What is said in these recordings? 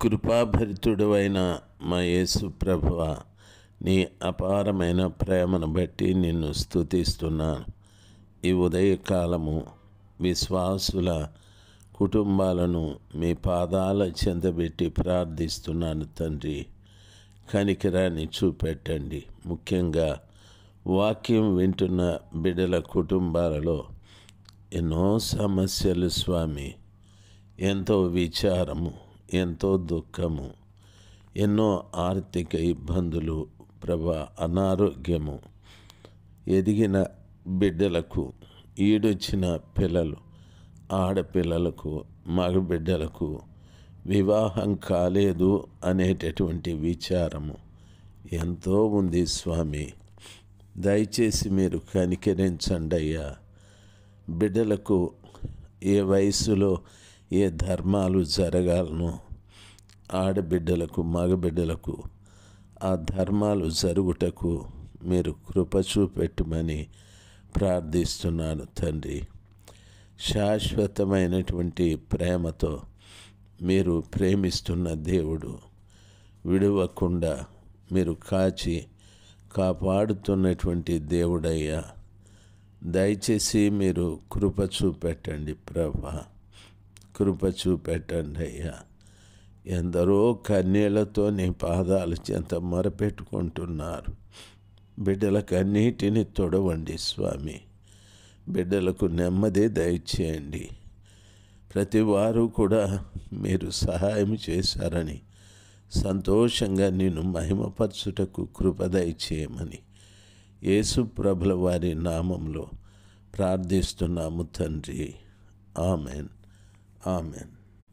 కృపాభరితుడు అయిన మా యేసు ప్రభువ నీ అపారమైన ప్రేమను బట్టి నిన్ను స్తుతిస్తున్నాను ఈ ఉదయకాలము విశ్వాసుల కుటుంబాలను మీ పాదాల చెందబెట్టి ప్రార్థిస్తున్నాను తండ్రి కనికరాన్ని చూపెట్టండి ముఖ్యంగా వాక్యం వింటున్న బిడ్డల కుటుంబాలలో ఎన్నో సమస్యలు స్వామి ఎంతో విచారము ఎంతో దుఃఖము ఎన్నో ఆర్థిక ఇబ్బందులు ప్రభా అనారోగ్యము ఎదిగిన బిడ్డలకు ఈడొచ్చిన పిల్లలు ఆడపిల్లలకు మగబిడ్డలకు వివాహం కాలేదు అనేటటువంటి విచారము ఎంతో ఉంది స్వామి దయచేసి మీరు కనికరించండి అయ్యా బిడ్డలకు ఏ వయసులో ఏ ధర్మాలు జరగాలనో ఆడబిడ్డలకు మగబిడ్డలకు ఆ ధర్మాలు జరుగుటకు మీరు కృప చూపెట్టమని ప్రార్థిస్తున్నాను తండ్రి శాశ్వతమైనటువంటి ప్రేమతో మీరు ప్రేమిస్తున్న దేవుడు విడవకుండా మీరు కాచి కాపాడుతున్నటువంటి దేవుడయ్యా దయచేసి మీరు కృప చూపెట్టండి ప్రభా కృప చూపెట్టండి అయ్యా ఎందరో కన్నీళ్లతో నీ పాదాలు చెంత మొరపెట్టుకుంటున్నారు బిడ్డలకన్నిటిని తొడవండి స్వామి బిడ్డలకు నెమ్మది దయచేయండి ప్రతి వారు కూడా మీరు సహాయం చేశారని సంతోషంగా నేను మహిమపరచుటకు కృప దయచేయమని యేసు ప్రభుల వారి నామంలో ప్రార్థిస్తున్నాము తండ్రి ఆమెన్ ఆమెన్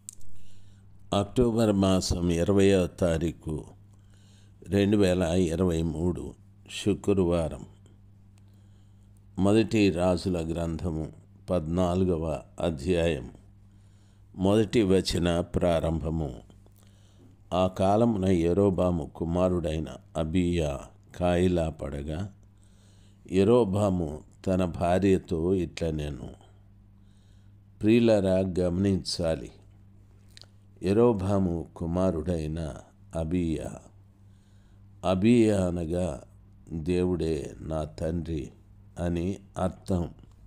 అక్టోబర్ మాసం ఇరవయో తారీఖు రెండు వేల ఇరవై మూడు శుక్రవారం మొదటి రాజుల గ్రంథము పద్నాలుగవ అధ్యాయం మొదటి వచన ప్రారంభము ఆ కాలమున ఎరోబాము కుమారుడైన అబియా కాయిలా పడగా ఎరోబాము తన భార్యతో ఇట్లా నేను ప్రియులరా గమనించాలి ఎరోబాము కుమారుడైన అబియా అబియా అనగా దేవుడే నా తండ్రి అని అర్థం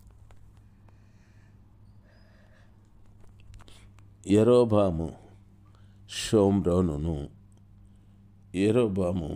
ఎరోబాము షోమ్రోనును ఎరోబాము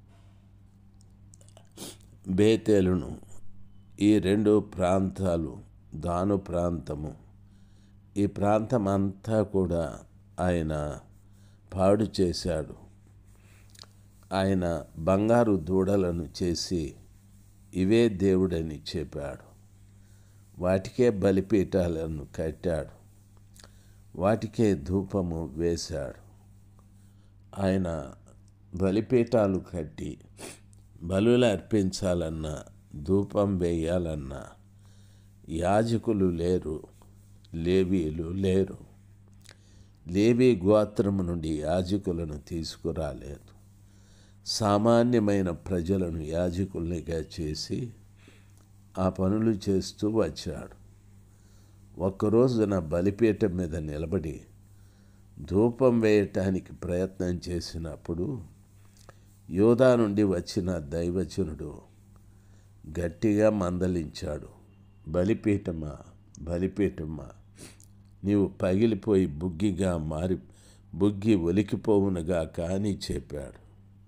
బేతేలును ఈ రెండు ప్రాంతాలు దాను ప్రాంతము ఈ ప్రాంతం అంతా కూడా ఆయన పాడు చేశాడు ఆయన బంగారు దూడలను చేసి ఇవే దేవుడని చెప్పాడు వాటికే బలిపీఠాలను కట్టాడు వాటికే ధూపము వేశాడు ఆయన బలిపీఠాలు కట్టి బలులు అర్పించాలన్నా ధూపం వేయాలన్నా యాజకులు లేరు లేవీలు లేరు లేవీ గోత్రము నుండి యాజకులను తీసుకురాలేదు సామాన్యమైన ప్రజలను యాజకుల్నిగా చేసి ఆ పనులు చేస్తూ వచ్చాడు ఒక్కరోజున బలిపీఠం మీద నిలబడి ధూపం వేయటానికి ప్రయత్నం చేసినప్పుడు యోధా నుండి వచ్చిన దైవజనుడు గట్టిగా మందలించాడు బలిపీఠమా బలిపీఠమా నీవు పగిలిపోయి బుగ్గిగా మారి బుగ్గి ఒలికిపోవునుగా కానీ చెప్పాడు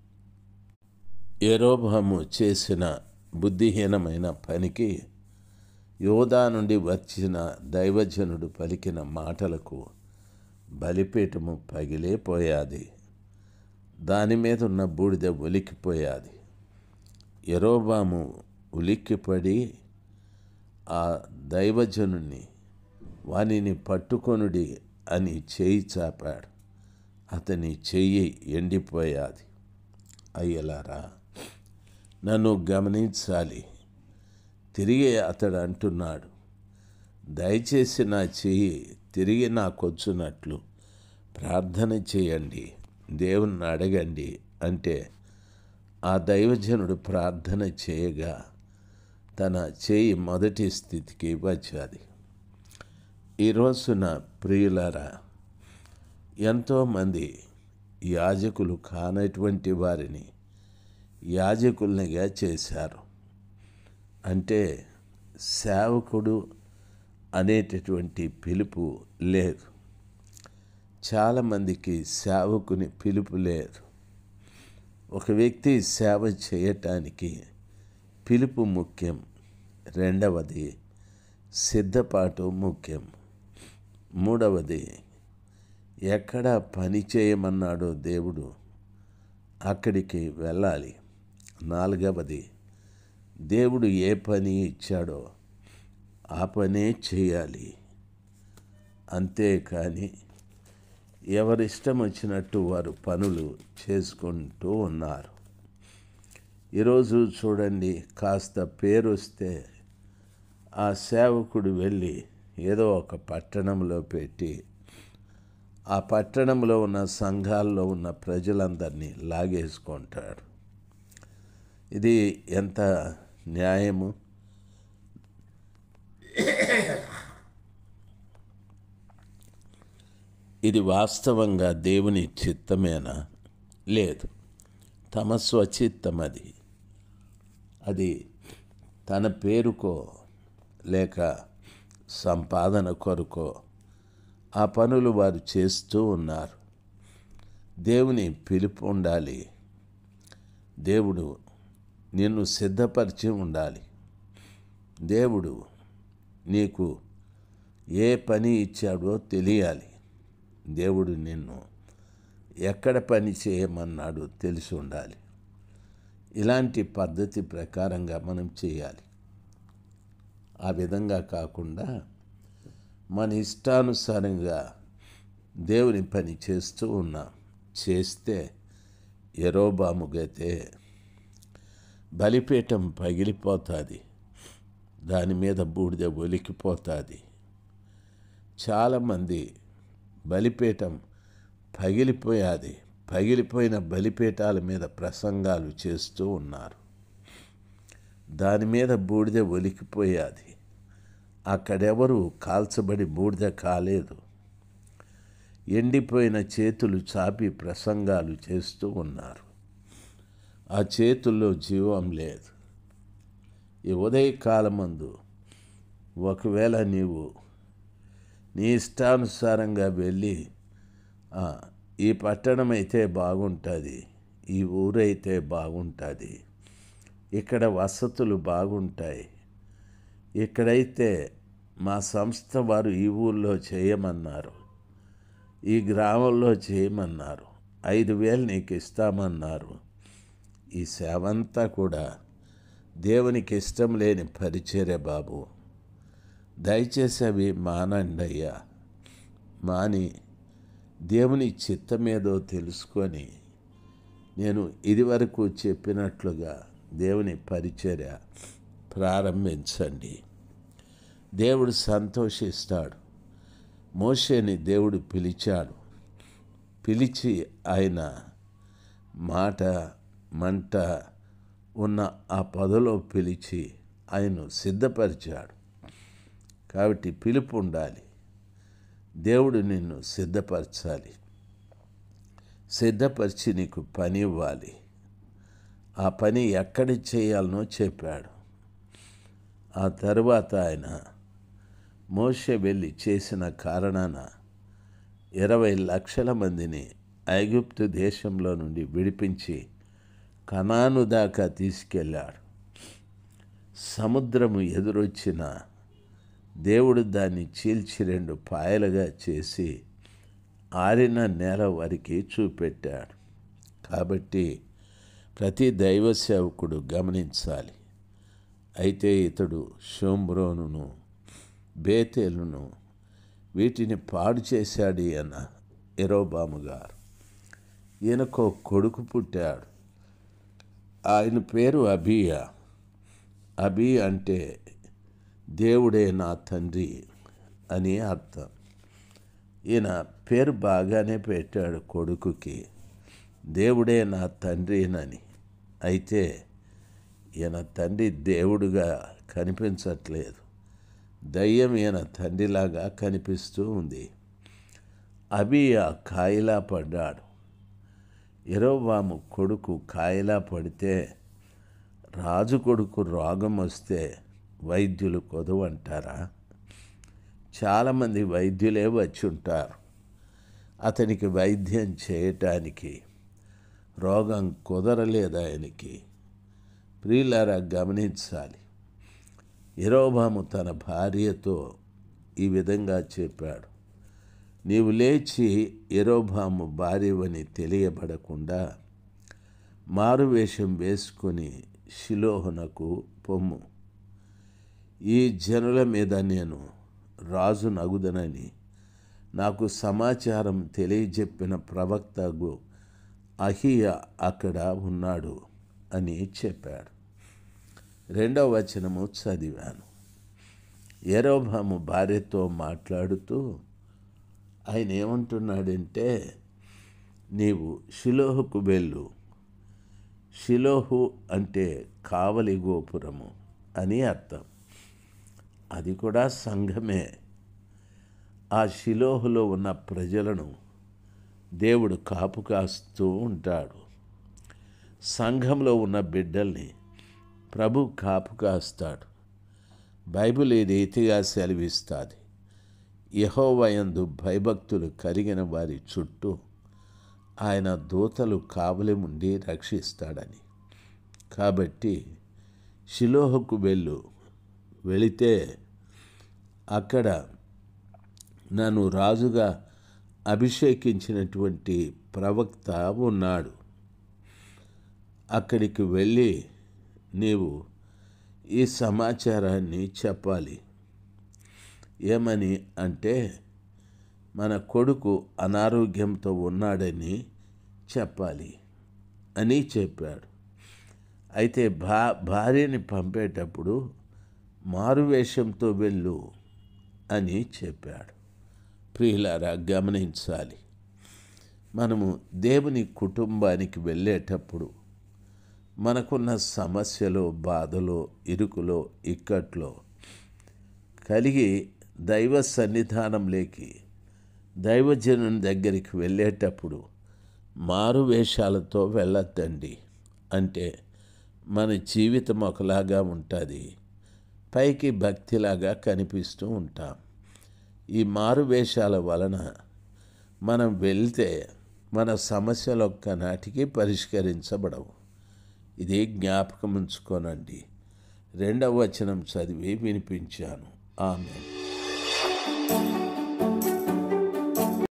ఏరోభాము చేసిన బుద్ధిహీనమైన పనికి యోధా నుండి వచ్చిన దైవజనుడు పలికిన మాటలకు బలిపీఠము పగిలేపోయాది దాని మీద ఉన్న బూడిద ఉలిక్కిపోయాది ఎరోబాము ఉలిక్కిపడి ఆ దైవజనుని వానిని పట్టుకొనుడి అని చేయి చాపాడు అతని చెయ్యి ఎండిపోయాది అయ్యలారా నన్ను గమనించాలి తిరిగి అతడు అంటున్నాడు దయచేసి నా చెయ్యి తిరిగి నాకొచ్చునట్లు ప్రార్థన చేయండి దేవుణ్ణి అడగండి అంటే ఆ దైవజనుడు ప్రార్థన చేయగా తన చేయి మొదటి స్థితికి వచ్చాది ఈ రోజున ప్రియులారా ఎంతోమంది యాజకులు కానటువంటి వారిని యాజకుల్నిగా చేశారు అంటే సేవకుడు అనేటటువంటి పిలుపు లేదు చాలామందికి సేవకుని పిలుపు లేదు ఒక వ్యక్తి సేవ చేయటానికి పిలుపు ముఖ్యం రెండవది సిద్ధపాటు ముఖ్యం మూడవది ఎక్కడ పని చేయమన్నాడో దేవుడు అక్కడికి వెళ్ళాలి నాలుగవది దేవుడు ఏ పని ఇచ్చాడో ఆ పనే చేయాలి అంతేకాని ఎవరిష్టం వచ్చినట్టు వారు పనులు చేసుకుంటూ ఉన్నారు ఈరోజు చూడండి కాస్త పేరు వస్తే ఆ సేవకుడు వెళ్ళి ఏదో ఒక పట్టణంలో పెట్టి ఆ పట్టణంలో ఉన్న సంఘాల్లో ఉన్న ప్రజలందరినీ లాగేసుకుంటాడు ఇది ఎంత న్యాయము ఇది వాస్తవంగా దేవుని చిత్తమేనా లేదు తమ స్వచిత్తం అది అది తన పేరుకో లేక సంపాదన కొరకో ఆ పనులు వారు చేస్తూ ఉన్నారు దేవుని పిలుపు ఉండాలి దేవుడు నిన్ను సిద్ధపరిచి ఉండాలి దేవుడు నీకు ఏ పని ఇచ్చాడో తెలియాలి దేవుడు నిన్ను ఎక్కడ పని చేయమన్నాడో తెలిసి ఉండాలి ఇలాంటి పద్ధతి ప్రకారంగా మనం చేయాలి ఆ విధంగా కాకుండా మన ఇష్టానుసారంగా దేవుని పని చేస్తూ ఉన్నాం చేస్తే ఎరోబాముగైతే బలిపీఠం పగిలిపోతుంది దాని మీద బూడిద ఒలికిపోతుంది చాలామంది బలిపీఠం పగిలిపోయాది పగిలిపోయిన బలిపీఠాల మీద ప్రసంగాలు చేస్తూ ఉన్నారు దాని మీద బూడిద ఒలికిపోయాది అక్కడెవరు కాల్చబడి బూడిద కాలేదు ఎండిపోయిన చేతులు చాపి ప్రసంగాలు చేస్తూ ఉన్నారు ఆ చేతుల్లో జీవం లేదు ఈ ఉదయకాలమందు ఒకవేళ నీవు నీ ఇష్టానుసారంగా వెళ్ళి "ఆ, ఈ పట్టణం అయితే బాగుంటుంది ఈ ఊరైతే బాగుంటుంది ఇక్కడ వసతులు బాగుంటాయి ఇక్కడైతే మా సంస్థ వారు ఈ ఊళ్ళో చేయమన్నారు ఈ గ్రామంలో చేయమన్నారు ఐదు వేలు నీకు ఇస్తామన్నారు ఈ సేవ అంతా కూడా దేవునికి ఇష్టం లేని పరిచర్య బాబు దయచేసి అవి మానండి అయ్యా మాని దేవుని చిత్తమేదో తెలుసుకొని నేను ఇదివరకు చెప్పినట్లుగా దేవుని పరిచర్య ప్రారంభించండి దేవుడు సంతోషిస్తాడు మోషేని దేవుడు పిలిచాడు పిలిచి ఆయన మాట మంట ఉన్న ఆ పదలో పిలిచి ఆయన్ను సిద్ధపరిచాడు కాబట్టి పిలుపు ఉండాలి దేవుడు నిన్ను సిద్ధపరచాలి సిద్ధపరిచి నీకు పని ఇవ్వాలి ఆ పని ఎక్కడ చేయాలనో చెప్పాడు ఆ తరువాత ఆయన మోషే వెళ్ళి చేసిన కారణాన ఇరవై లక్షల మందిని ఐగుప్తు దేశంలో నుండి విడిపించి కనాను దాకా తీసుకెళ్ళాడు సముద్రము ఎదురొచ్చిన దేవుడు దాన్ని చీల్చి రెండు పాయలుగా చేసి ఆరిన నేల వారికి చూపెట్టాడు కాబట్టి ప్రతి దైవ సేవకుడు గమనించాలి అయితే ఇతడు షోమ్రోనును బేతేలును వీటిని పాడు చేశాడు అన్న ఎరోబాము గారు ఈయనకు కొడుకు పుట్టాడు ఆయన పేరు అబియా అబి అంటే దేవుడే నా తండ్రి అని అర్థం ఈయన పేరు బాగానే పెట్టాడు కొడుకుకి దేవుడే నా తండ్రినని అయితే ఈయన తండ్రి దేవుడుగా కనిపించట్లేదు దయ్యం ఈయన తండ్రిలాగా కనిపిస్తూ ఉంది అబి ఆ కాయిలా పడ్డాడు ఎరోబాము కొడుకు కాయలా పడితే రాజు కొడుకు రోగం వస్తే వైద్యులు కొదవంటారా చాలామంది వైద్యులే వచ్చి ఉంటారు అతనికి వైద్యం చేయటానికి రోగం కుదరలేదు ఆయనకి ప్రియులారా గమనించాలి ఎరోబాము తన భార్యతో ఈ విధంగా చెప్పాడు నీవు లేచి ఎరోబాము భార్యవని తెలియబడకుండా మారువేషం వేసుకొని శిలోహునకు పొమ్ము ఈ జనుల మీద నేను రాజు నగుదనని నాకు సమాచారం తెలియజెప్పిన ప్రవక్తగు అహియ అక్కడ ఉన్నాడు అని చెప్పాడు రెండవ వచనము చదివాను ఎరోబాము భార్యతో మాట్లాడుతూ ఆయన ఏమంటున్నాడంటే నీవు షిలోహుకు వెళ్ళు షిలోహు అంటే కావలి గోపురము అని అర్థం అది కూడా సంఘమే ఆ షిలోహులో ఉన్న ప్రజలను దేవుడు కాపు కాస్తూ ఉంటాడు సంఘంలో ఉన్న బిడ్డల్ని ప్రభు కాపు కాస్తాడు బైబిల్ ఈ రీతిగా సెలవిస్తుంది యహోవయందు భయభక్తులు కలిగిన వారి చుట్టూ ఆయన దూతలు కావలి ఉండి రక్షిస్తాడని కాబట్టి షిలోహకు వెళ్ళు వెళితే అక్కడ నన్ను రాజుగా అభిషేకించినటువంటి ప్రవక్త ఉన్నాడు అక్కడికి వెళ్ళి నీవు ఈ సమాచారాన్ని చెప్పాలి ఏమని అంటే మన కొడుకు అనారోగ్యంతో ఉన్నాడని చెప్పాలి అని చెప్పాడు అయితే భా భార్యని పంపేటప్పుడు మారువేషంతో వెళ్ళు అని చెప్పాడు ప్రియులారా గమనించాలి మనము దేవుని కుటుంబానికి వెళ్ళేటప్పుడు మనకున్న సమస్యలో బాధలో ఇరుకులో ఇక్కట్లో కలిగి దైవ సన్నిధానంలోకి దైవజనుని దగ్గరికి వెళ్ళేటప్పుడు మారు వేషాలతో వెళ్ళొద్దండి అంటే మన జీవితం ఒకలాగా ఉంటుంది పైకి భక్తిలాగా కనిపిస్తూ ఉంటాం ఈ మారు వేషాల వలన మనం వెళ్తే మన సమస్యలు ఒక్కనాటికి పరిష్కరించబడవు ఇది జ్ఞాపకం ఉంచుకోనండి రెండవ వచనం చదివి వినిపించాను ఆమె